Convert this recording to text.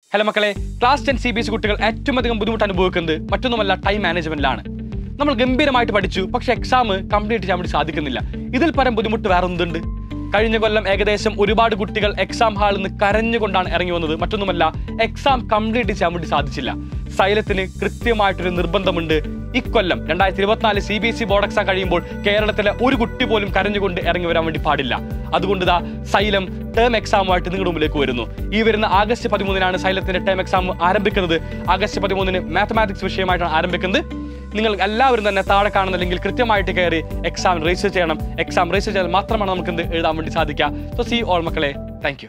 hello മക്കളെ class ten C B S കുട്ടികൾ ഏറ്റവും അധികം ബുദ്ധിമുട്ട് അനുഭവിക്കുന്നത് മറ്റൊന്നുമല്ല ടൈം മാനേജ്മെന്റിലാണ് നമ്മൾ ഗംഭീരമായിട്ട് പഠിച്ചു പക്ഷെ എക്സാം കംപ്ലീറ്റ് ചെയ്യാൻ വേണ്ടി സാധിക്കുന്നില്ല ഇതിൽ പരം ബുദ്ധിമുട്ട് വേറെ എന്തുണ്ട് കഴിഞ്ഞ കൊല്ലം ഏകദേശം ഒരുപാട് കുട്ടികൾ എക്സാം ഹാളിൽ നിന്ന് കരഞ്ഞുകൊണ്ടാണ് ഇറങ്ങി വന്നത് മറ്റൊന്നുമല്ല എക്സാം കംപ്ലീറ്റ് ചെയ്യാൻ വേണ്ടി സാധിച്ചില്ല സൈലത്തിന് കൃത്യമായിട്ടൊരു നിർബന്ധമുണ്ട് ഇക്കൊല്ലം രണ്ടായിരത്തി ഇരുപത്തിനാല് C B S E board exam കഴിയുമ്പോൾ കേരളത്തിലെ ഒരു കുട്ടി പോലും കരഞ്ഞുകൊണ്ട് ഇറങ്ങി വരാൻ വേണ്ടി പാടില്ല അതുകൊണ്ട് ഇതാ സൈലം ടേം എക്സാമുമായിട്ട് നിങ്ങളുടെ മുമ്പിലേക്ക് വരുന്നു ഈ വരുന്ന ആഗസ്റ്റ് പതിമൂന്നിനാണ് സൈലത്തിന്റെ ടേം എക്സാം ആരംഭിക്കുന്നത് ആഗസ്റ്റ് പതിമൂന്നിന് മാത്തമാറ്റിക്സ് വിഷയമായിട്ടാണ് ആരംഭിക്കുന്നത് നിങ്ങൾ എല്ലാവരും തന്നെ താഴെ കാണുന്നില്ലെങ്കിൽ കൃത്യമായിട്ട് കയറി എക്സാം രജിസ്റ്റർ ചെയ്യണം എക്സാം രജിസ്റ്റർ ചെയ്താൽ മാത്രമാണ് നമുക്ക് എന്ത് എഴുതാൻ വേണ്ടി സാധിക്കുക സോ സി ഓൾ മക്കളെ താങ്ക്